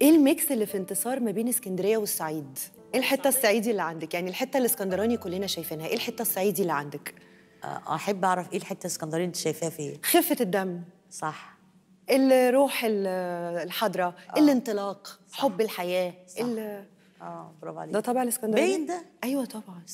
ايه الميكس اللي في انتصار ما بين اسكندريه والصعيد ايه الحته الصعيدي اللي عندك يعني الحته الاسكندراني كلنا شايفينها ايه الحته الصعيدي اللي عندك آه، احب اعرف ايه الحته الاسكندريه انت شايفاها فين خفه الدم صح الروح ال- الحاضره الانطلاق حب الحياه صح. ال- اه برافو عليك ده طبع الاسكندراني باين ده ايوه طبعا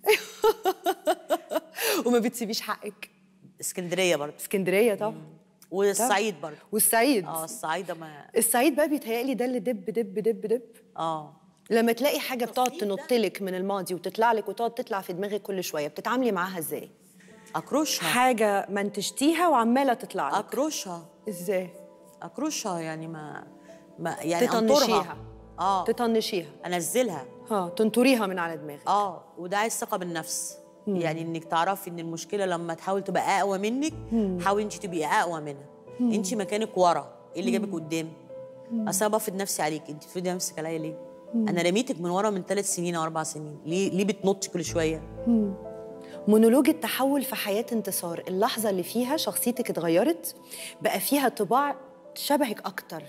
وما بتسيبيش حقك اسكندريه برضه اسكندريه طبعا والصعيد برضه والصعيد اه الصعيده ما الصعيد بقى بيتهيألي ده اللي دب دب دب دب اه لما تلاقي حاجه بتقعد تنط لك من الماضي وتطلع لك وتقعد تطلع في دماغك كل شويه بتتعاملي معاها ازاي اكروشها حاجه منتجتيها وعماله تطلع لك اكروشها ازاي اكروشها يعني ما ما يعني تطنشيها انطرها اه تطنشيها انزلها ها تنطريها من على دماغك اه وده عايز ثقه بالنفس يعني انك تعرفي ان المشكله لما تحاول تبقى اقوى منك حاولي انت تبقي اقوى منها انت مكانك ورا ايه اللي جابك قدام اصل انا بفرض نفسي عليك انت بتفرضي نفسك عليا ليه انا رميتك من ورا من ثلاث سنين او اربع سنين ليه ليه بتنطي كل شويه مونولوج التحول في حياه انتصار اللحظه اللي فيها شخصيتك اتغيرت بقى فيها طباع شبهك اكتر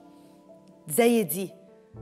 زي دي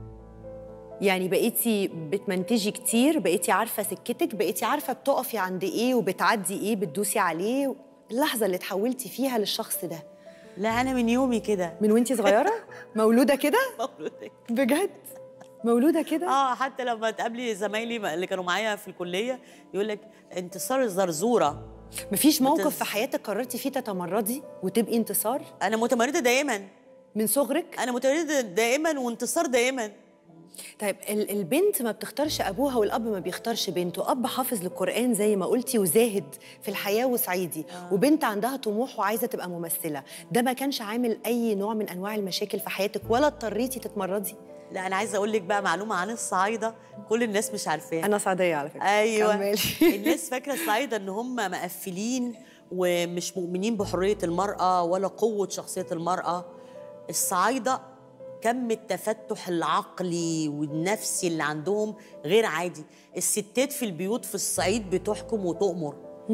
يعني بقيتي بتمنتجي كتير بقيتي عارفه سكتك بقيتي عارفه بتقفي عند ايه وبتعدي ايه بتدوسي عليه اللحظه اللي اتحولتي فيها للشخص ده لا انا من يومي كده من وانتي صغيره مولوده كده مولودة. بجد مولوده كده اه حتى لما تقابلي زمايلي اللي كانوا معايا في الكليه يقول لك انتصار الزرزوره مفيش موقف بتز- في حياتك قررتي فيه تتمردي وتبقي انتصار انا متمرده دائما من صغرك انا متمرده دائما وانتصار دائما طيب ال- البنت ما بتختارش ابوها والاب ما بيختارش بنته اب حافظ للقران زي ما قلتي وزاهد في الحياه وصعيدي آه. وبنت عندها طموح وعايزه تبقى ممثله ده ما كانش عامل اي نوع من انواع المشاكل في حياتك ولا اضطريتي تتمردي لا انا عايزه اقول لك بقى معلومه عن الصعايده كل الناس مش عارفاها انا صعيديه على فكره ايوه كملي. الناس فاكره الصعايده ان هم مقفلين ومش مؤمنين بحريه المراه ولا قوه شخصيه المراه الصعايده كم التفتح العقلي والنفسي اللي عندهم غير عادي الستات في البيوت في الصعيد بتحكم وتؤمر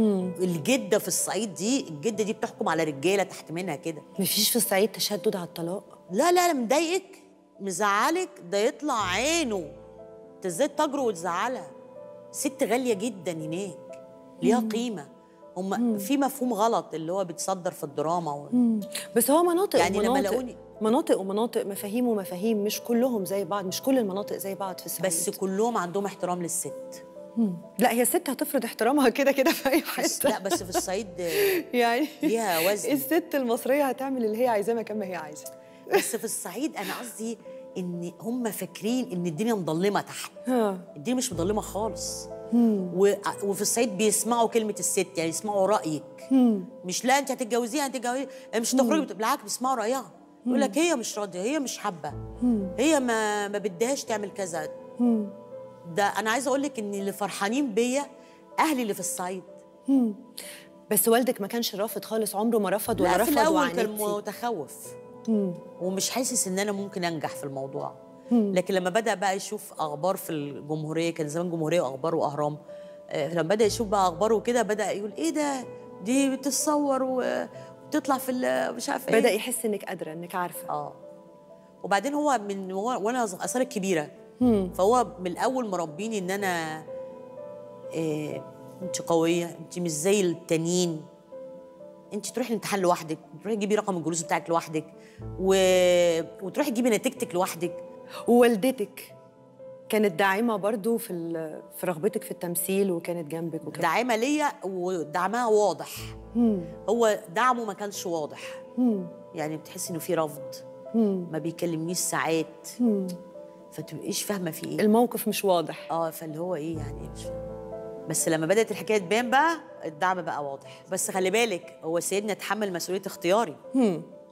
الجده في الصعيد دي الجده دي بتحكم على رجاله تحت منها كده مفيش في الصعيد تشدد على الطلاق لا لا لا مضايقك مزعلك ده يطلع عينه انت ازاي تجرؤ وتزعلها ست غاليه جدا هناك ليها قيمه هم في مفهوم غلط اللي هو بيتصدر في الدراما و... بس هو مناطق يعني لما ومناطق لاقوني- مناطق ومناطق مفاهيم ومفاهيم مش كلهم زي بعض مش كل المناطق زي بعض في الصعيد بس كلهم عندهم احترام للست لا هي الست هتفرض احترامها كده كده في اي بس حته لا بس في الصعيد آه، يعني ليها وزن. الست المصريه هتعمل اللي هي عايزاه مكان ما هي عايزه بس في الصعيد انا قصدي ان هم فاكرين ان الدنيا مظلمه تحت ها الدنيا مش مظلمه خالص و... وفي الصعيد بيسمعوا كلمه الست يعني يسمعوا رايك مش لا انت هتتجوزيها انت هتتجوزيها مش هتخرجي بالعكس بيسمعوا رايها يقول لك هي مش راضيه هي مش حابه هي ما ما بدهاش تعمل كذا ده انا عايزه اقول لك ان اللي فرحانين بيا اهلي اللي في الصعيد بس والدك ما كانش رافض خالص عمره ما رفض ولا لا في رفض الاول كان وعاندتي متخوف ومش حاسس ان انا ممكن انجح في الموضوع لكن لما بدا بقى يشوف اخبار في الجمهوريه كان زمان جمهوريه واخبار واهرام آه، لما بدا يشوف بقى اخبار وكده بدا يقول ايه ده دي بتتصور و- وبتطلع في ال- مش عارفه بدا ايه يحس انك قادره انك عارفه اه وبعدين هو من هو وانا اثار الكبيره فهو من الاول مربيني ان انا إيه انت قويه انت مش زي التانيين انت تروحي الامتحان لوحدك تروحي تجيبي رقم الجلوس بتاعك لوحدك و... وتروحي تجيبي نتيجتك لوحدك ووالدتك كانت داعمه برضو في ال- في رغبتك في التمثيل وكانت جنبك وكده داعمه ليا ودعمها واضح هو دعمه ما كانش واضح يعني بتحسي انه في رفض ما بيكلمنيش ساعات فتبقيش فاهمه في ايه الموقف مش واضح اه فاللي هو ايه يعني مش بس لما بدات الحكايه تبان بقى الدعم بقى واضح بس خلي بالك هو سيدنا اتحمل مسؤوليه اختياري